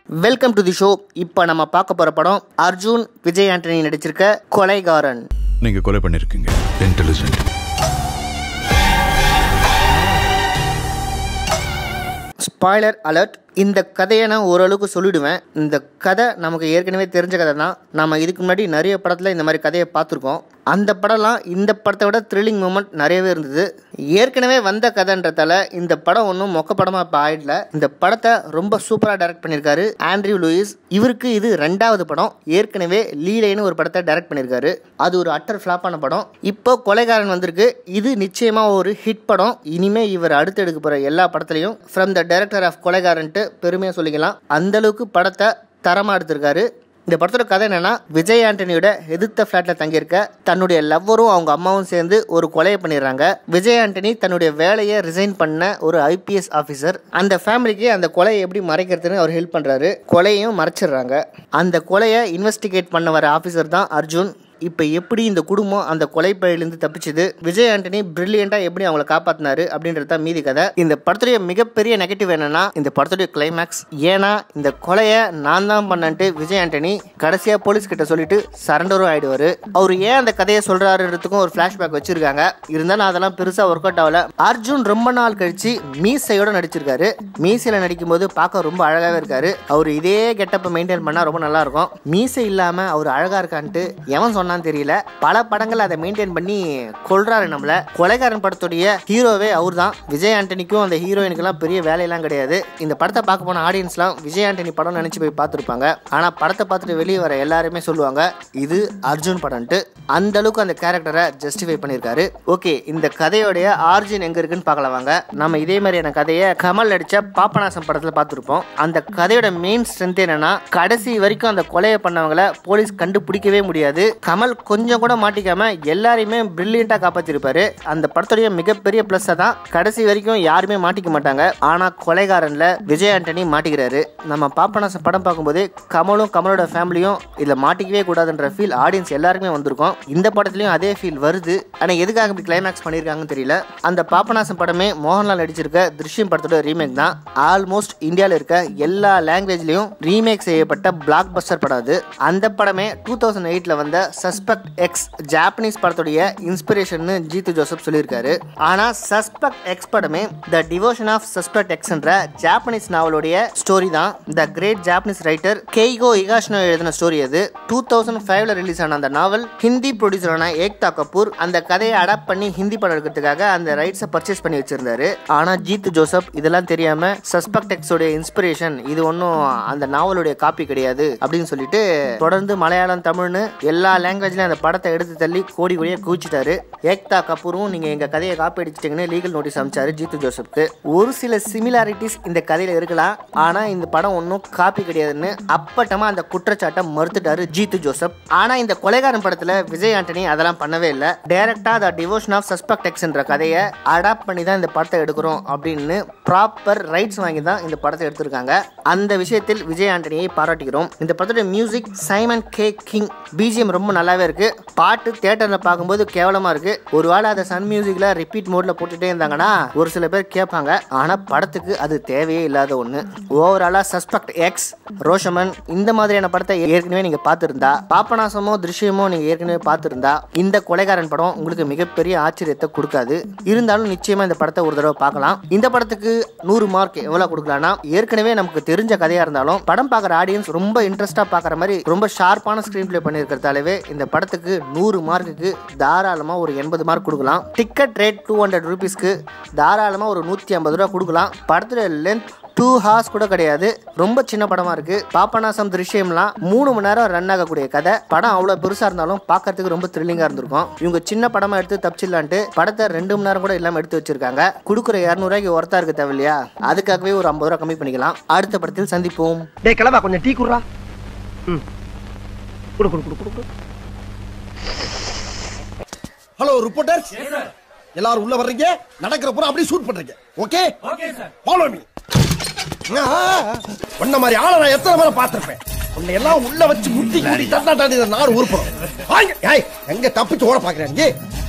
Welcome to the show இப்போ நம்ம பார்க்க போகிற படம் அர்ஜுன் விஜய் ஆண்டனி நடிச்சிருக்க கொலைகாரன் நீங்க கொலை பண்ணிருக்கீங்க இன்டெலிஜென்ட் ஸ்பாய்லர் அலர்ட் இந்த கதையை நான் ஓரளவுக்கு சொல்லிடுவேன் இந்த கதை நமக்கு ஏற்கனவே தெரிஞ்ச கதை தான் நம்ம இதுக்கு முன்னாடி நிறைய படத்தில் இந்த மாதிரி கதையை பார்த்துருக்கோம் அந்த படம்லாம் இந்த படத்தை விட த்ரில்லிங் மூமெண்ட் நிறையவே இருந்தது ஏற்கனவே வந்த கதைன்றதால இந்த படம் ஒன்றும் மொக்க படமாக இப்போ ஆயிடல இந்த படத்தை ரொம்ப சூப்பராக டைரக்ட் பண்ணியிருக்காரு ஆண்ட்ரியூ லூயிஸ் இவருக்கு இது ரெண்டாவது படம் ஏற்கனவே லீலைன்னு ஒரு படத்தை டைரக்ட் பண்ணியிருக்காரு அது ஒரு அட்டர் ஃப்ளாப்பான படம் இப்போ கொலைகாரன் வந்திருக்கு இது நிச்சயமாக ஒரு ஹிட் படம் இனிமே இவர் அடுத்து எடுக்க போகிற எல்லா படத்துலையும் ஃப்ரம் த டைரக்டர் ஆஃப் கொலைகாரன்ட்டு பெருமையாக சொல்லிக்கலாம் அந்த அளவுக்கு படத்தை தரமாக எடுத்திருக்காரு இந்த படத்தோட கதை என்னன்னா விஜய் ஆண்டனியோட எதிர்த்த ஃப்ளாட்ல தங்கியிருக்க தன்னுடைய லவ்வரும் அவங்க அம்மாவும் சேர்ந்து ஒரு கொலையை பண்ணிடுறாங்க விஜய் ஆண்டனி தன்னுடைய வேலையை ரிசைன் பண்ண ஒரு ஐபிஎஸ் ஆஃபீஸர் அந்த ஃபேமிலிக்கு அந்த கொலையை எப்படி மறைக்கிறதுன்னு அவர் ஹெல்ப் பண்றாரு கொலையையும் மறைச்சிடுறாங்க அந்த கொலையை இன்வெஸ்டிகேட் பண்ண வர ஆஃபீஸர் தான் அர்ஜுன் இப்போ எப்படி இந்த குடும்பம் அந்த கொலைப்பழிலிருந்து தப்பிச்சது விஜய் ஆண்டனி பிரில்லியண்டா எப்படி அவங்கள காப்பாத்தினாரு அப்படின்றது தான் மீதி கதை இந்த படத்துடைய மிகப்பெரிய நெகட்டிவ் என்னன்னா இந்த படத்துடைய கிளைமேக்ஸ் ஏன்னா இந்த கொலையை நான் தான் பண்ணன்ட்டு விஜய் ஆண்டனி கடைசியா போலீஸ் கிட்ட சொல்லிட்டு சரண்டரும் ஆயிடுவாரு அவர் ஏன் அந்த கதையை சொல்றாருன்றதுக்கும் ஒரு ஃபிளாஷ்பேக் வச்சிருக்காங்க இருந்தாலும் அதெல்லாம் பெருசா ஒர்க் அவுட் ஆகல அர்ஜுன் ரொம்ப நாள் கழிச்சு மீசையோட நடிச்சிருக்காரு மீசையில நடிக்கும்போது பார்க்க ரொம்ப அழகாவே இருக்காரு அவர் இதே கெட்டப்பை மெயின்டைன் பண்ணா ரொம்ப நல்லா இருக்கும் மீசை இல்லாம அவர் அழகா இருக்கான்ட்டு எவன் சொன்னான்னு தெரியல பல படங்கள் அதை மெயின்டைன் பண்ணி கொள்றாரு நம்மள கொலைகாரன் படத்துடைய ஹீரோவே அவர் தான் விஜய் ஆண்டனிக்கும் அந்த ஹீரோயினுக்கெல்லாம் பெரிய வேலையெல்லாம் கிடையாது இந்த படத்தை பார்க்க போன ஆடியன்ஸ்லாம் விஜய் ஆண்டனி படம் நினைச்சு போய் பார்த்துருப்பாங்க ஆனா படத்தை பார்த்துட்டு வெளியே வர எல்லாருமே சொல்லுவாங்க இது அர்ஜுன் படம்ட்டு அந்த அளவுக்கு அந்த கேரக்டரை ஜஸ்டிஃபை பண்ணியிருக்காரு ஓகே இந்த கதையோடைய ஆர்ஜின் எங்க இருக்குன்னு பார்க்கலாம் வாங்க நம்ம இதே மாதிரியான கதையை கமல் நடிச்ச பாப்பநாசம் படத்துல பார்த்துருப்போம் அந்த கதையோட மெயின் ஸ்ட்ரென்த் என்னன்னா கடைசி வரைக்கும் அந்த கொலையை பண்ணவங்கள போலீஸ் கண்டுபிடிக்கவே முடியாது கமல் கொஞ்சம் கூட மாட்டிக்காம எல்லாரையுமே பிரில்லியண்டா காப்பாத்திருப்பாரு அந்த படத்துடைய மிகப்பெரிய பிளஸ் தான் கடைசி வரைக்கும் யாருமே மாட்டிக்க மாட்டாங்க ஆனா கொலைகாரன்ல விஜய் ஆண்டனி மாட்டிக்கிறாரு நம்ம பாப்பநாசம் படம் பார்க்கும்போது கமலும் கமலோட ஃபேமிலியும் இதுல மாட்டிக்கவே கூடாதுன்ற ஃபீல் ஆடியன்ஸ் எல்லாருக்குமே வந்திருக்கும் இந்த படத்துலயும் அதே ஃபீல் வருது ஆனா எதுக்காக இப்படி கிளைமேக்ஸ் பண்ணிருக்காங்கன்னு தெரியல அந்த பாப்பநாசம் படமே மோகன்லால் நடிச்சிருக்க திருஷ்யம் படத்தோட ரீமேக் தான் ஆல்மோஸ்ட் இந்தியாவில் இருக்க எல்லா லாங்குவேஜ்லயும் ரீமேக் செய்யப்பட்ட பிளாக் பஸ்டர் படம் அது அந்த படமே டூ தௌசண்ட் எயிட்ல வந்த சஸ்பெக்ட் எக்ஸ் ஜாப்பனீஸ் படத்துடைய இன்ஸ்பிரேஷன் ஜீத்து ஜோசப் சொல்லியிருக்காரு ஆனா சஸ்பெக்ட் எக்ஸ் படமே த டிவோஷன் ஆஃப் சஸ்பெக்ட் எக்ஸ்ன்ற ஜாப்பனீஸ் நாவலுடைய ஸ்டோரி தான் the great Japanese writer Keigo Higashino எழுதின ஸ்டோரி அது டூ தௌசண்ட் ஃபைவ்ல ரிலீஸ் ஆன அந்த நாவல் ஹிந்தி ப்ரொடியூசரான ஏக்தா கபூர் அந்த கதையை அடாப்ட் பண்ணி ஹிந்தி படம் எடுக்கிறதுக்காக அந்த ரைட்ஸை பர்ச்சேஸ் பண்ணி வச்சிருந்தாரு ஆனா ஜீத்து ஜோசப் இதெல்லாம் தெரியாம சஸ்பெக்ட் எக்ஸோடைய இன்ஸ்பிரேஷன் இது ஒன்றும் அந்த நாவலுடைய காப்பி கிடையாது அப்படின்னு சொல்லிட்டு தொடர்ந்து மலையாளம் தமிழ்னு எல்லா லாங்குவேஜ்லயும் அந்த படத்தை எடுத்து தள்ளி கோடி கோடியாக குவிச்சிட்டாரு ஏக்தா கபூரும் நீங்க எங்க கதையை காப்பி அடிச்சிட்டீங்கன்னு லீகல் நோட்டீஸ் அமைச்சாரு ஜீத்து ஜோசப்க்கு ஒரு சில சிமிலாரிட்டிஸ் இந்த கதையில இருக்கலாம் ஆனா இந்த படம் ஒன்றும் காப்பி கிடையாதுன்னு அப்பட்டமா அந்த குற்றச்சாட்டை மறுத்துட்டாரு ஜீத்து ஜோசப் ஆனா இந்த கொலைகாரன் படத்துல விஜய் ஆண்டனி அதெல்லாம் பண்ணவே இல்லை டைரக்டா த டிவோஷன் ஆஃப் சஸ்பெக்ட் எக்ஸ்ன்ற கதையை அடாப்ட் பண்ணி தான் இந்த படத்தை எடுக்கிறோம் அப்படின்னு ப்ராப்பர் ரைட்ஸ் வாங்கி தான் இந்த படத்தை எடுத்திருக்காங்க அந்த விஷயத்தில் விஜய் ஆண்டனியை பாராட்டுகிறோம் இந்த படத்தோட music Simon K King BGM ரொம்ப நல்லாவே இருக்கு பாட்டு தியேட்டர்ல பார்க்கும்போது கேவலமா இருக்கு ஒருவேளை அதை சன் மியூசிக்ல ரிப்பீட் மோட்ல போட்டுட்டே இருந்தாங்கன்னா ஒரு சில பேர் கேட்பாங்க ஆனா படத்துக்கு அது தேவையே இல்லாத ஒண்ணு ஓவராலா சஸ்பெக்ட் எக்ஸ் ரோஷமன் இந்த மாதிரியான படத்தை ஏற்கனவே நீங்க பார்த்திருந்தா பாப்பநாசமோ திருஷ்யமோ நீங்க ஏற்கனவே பார்த்திருந்தா இந்த கொலைகாரன் படம் உங்களுக்கு மிகப்பெரிய ஆச்சரியத்தை கொடுக்காது இருந்தாலும் நிச்சயமா இந்த படத்தை ஒரு தடவை பார்க்கலாம் இந்த படத்துக்கு நூறு மார்க் எவ்வளவு கொடுக்கலாம்னா ஏற்கனவே நமக்கு தெரிஞ்ச கதையா இருந்தாலும் படம் பார்க்குற ஆடியன்ஸ் ரொம்ப இன்ட்ரெஸ்டா பார்க்குற மாதிரி ரொம்ப ஷார்ப்பான ஸ்க்ரீன் பிளே பண்ணியிருக்கிறதாலவே இந்த படத்துக்கு நூறு மார்க்குக்கு தாராளமா ஒரு எண்பது மார்க் கொடுக்கலாம் டிக்கெட் ரேட் டூ ஹண்ட்ரட் ருபீஸ்க்கு தாராளமா ஒரு நூற்றி ஐம்பது ரூபா கொடுக்கலாம் படத்துல லென்த் டூ ஹார்ஸ் கூட கிடையாது ரொம்ப சின்ன படமா இருக்கு பாப்பநாசம் திருஷ்யம்லாம் மூணு மணி நேரம் ரன் ஆகக்கூடிய கதை படம் அவ்வளவு பெருசா இருந்தாலும் பார்க்கறதுக்கு ரொம்ப த்ரில்லிங்கா இருந்திருக்கும் இவங்க சின்ன படமா எடுத்து தப்பிச்சிடலான்ட்டு படத்தை ரெண்டு மணி நேரம் கூட இல்லாம எடுத்து வச்சிருக்காங்க கொடுக்குற இரநூறுவாய்க்கு ஒர்த்தா இருக்கு தேவையில்லையா அதுக்காகவே ஒரு ஐம்பது ரூபா கம்மி பண்ணிக்கலாம் அடுத்த படத்தில் சந்திப்போம் டேய் கிளம்பா கொஞ்சம் டீ குடுறா ம் குடு குடு குடு குடு குடு ஹலோ ரிப்போர்ட்டர் எல்லாரும் உள்ள வர்றீங்க நடக்கிற பூரா அப்படியே ஷூட் பண்றீங்க ஓகே ஃபாலோ மீ உன்ன மாதிரி ஆளை நான் எத்தனை பேரை பார்த்திருப்பேன் உன்னை எல்லாம் உள்ள வச்சு முட்டி முட்டி தட்டா தாண்டி இந்த நாடு உருப்படும் வாங்க. ஏய், எங்க தப்பிச்சு ஓட பாக்குறேன்